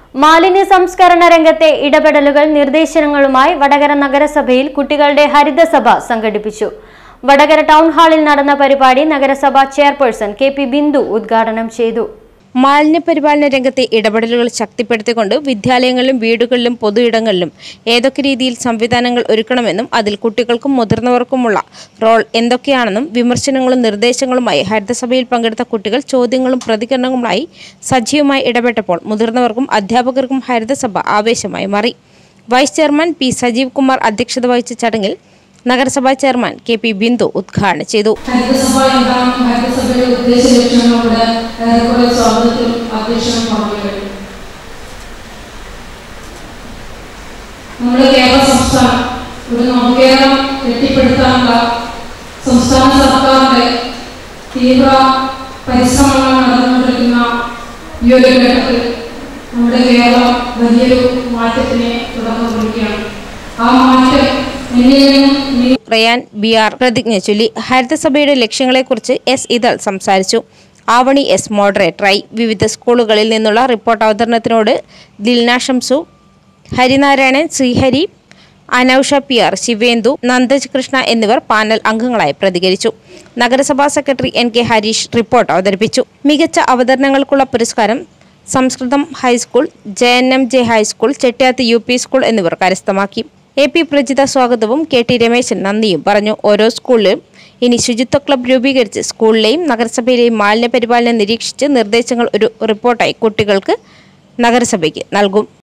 മാലിന്യ സംസ്കരണ രംഗത്തെ ഇടപെടലുകൾ നിർദ്ദേശങ്ങളുമായി വടകര നഗരസഭയിൽ കുട്ടികളുടെ ഹരിതസഭ സംഘടിപ്പിച്ചു വടകര ടൗൺ ഹാളിൽ നടന്ന പരിപാടി നഗരസഭ ചെയർപേഴ്സൺ കെ പി ബിന്ദു ഉദ്ഘാടനം ചെയ്തു മാലിന്യ പരിപാലന രംഗത്തെ ഇടപെടലുകൾ ശക്തിപ്പെടുത്തിക്കൊണ്ട് വിദ്യാലയങ്ങളിലും വീടുകളിലും പൊതു ഇടങ്ങളിലും ഏതൊക്കെ രീതിയിൽ സംവിധാനങ്ങൾ ഒരുക്കണമെന്നും അതിൽ കുട്ടികൾക്കും മുതിർന്നവർക്കുമുള്ള റോൾ എന്തൊക്കെയാണെന്നും വിമർശനങ്ങളും നിർദ്ദേശങ്ങളുമായി ഹരിതസഭയിൽ പങ്കെടുത്ത കുട്ടികൾ ചോദ്യങ്ങളും പ്രതികരണങ്ങളുമായി സജീവമായി ഇടപെട്ടപ്പോൾ മുതിർന്നവർക്കും അധ്യാപകർക്കും ഹരിതസഭ ആവേശമായി മാറി vice chairman P Sajeev Kumar അധ്യക്ഷത വഹിച്ച ചടങ്ങിൽ നഗരസഭാ ചെയർമാൻ കെ പി ബിന്ദു ഉദ്ഘാടനം ചെയ്തു ഹരിതസഭ എന്താണ് ഹരിതസഭയുടെ ഉദ്ദേശ ലക്ഷ്യങ്ങളുടെ ഏറെക്കുറെ സ്വാഗതത്തിൽ അധ്യക്ഷൻ പറഞ്ഞു കഴിഞ്ഞു നമ്മുടെ കേരള സംസ്ഥാനം ഒരു നവകേരളം കെട്ടിപ്പടുക്കാനുള്ള സംസ്ഥാന സർക്കാരിന്റെ തീവ്ര പരിശ്രമങ്ങൾ നടന്നുകൊണ്ടിരിക്കുന്ന ഈ ഒരു ഘട്ടത്തിൽ നമ്മുടെ കേരളം വലിയൊരു മാറ്റത്തിന് തുടക്കം കുറിക്കുകയാണ് ആ മാറ്റം എന്നിൽ നിന്നും ഇനി റയാൻ ബി ആർ പ്രതിജ്ഞ ചൊല്ലി ഹരിതസഭയുടെ ലക്ഷ്യങ്ങളെക്കുറിച്ച് എസ് ഇതൾ സംസാരിച്ചു ആവണി എസ് മോഡറേറ്ററായി വിവിധ സ്കൂളുകളിൽ നിന്നുള്ള റിപ്പോർട്ട് അവതരണത്തിനോട് ദിൽന ഷംസു ഹരിനാരായണൻ ശ്രീഹരി അനൌഷ പി ആർ ശിവേന്ദു നന്ദജ് കൃഷ്ണ എന്നിവർ പാനൽ അംഗങ്ങളായി പ്രതികരിച്ചു നഗരസഭാ secretary N K Harish report അവതരിപ്പിച്ചു മികച്ച അവതരണങ്ങൾക്കുള്ള പുരസ്കാരം Samskritham high school J N M J high school Chettiyath U P school എന്നിവർ കരസ്ഥമാക്കി എ പി പ്രജിത സ്വാഗതവും കെ ടി രമേശൻ നന്ദിയും പറഞ്ഞു ഓരോ സ്കൂളിലും ഇനി ശുചിത്വ ക്ലബ് രൂപീകരിച്ച് സ്കൂളിലെയും നഗരസഭയിലെയും മാലിന്യ പരിപാലനം നിരീക്ഷിച്ച് നിർദ്ദേശങ്ങൾ ഒരു റിപ്പോർട്ടായി കുട്ടികൾക്ക് നഗരസഭയ്ക്ക് നൽകും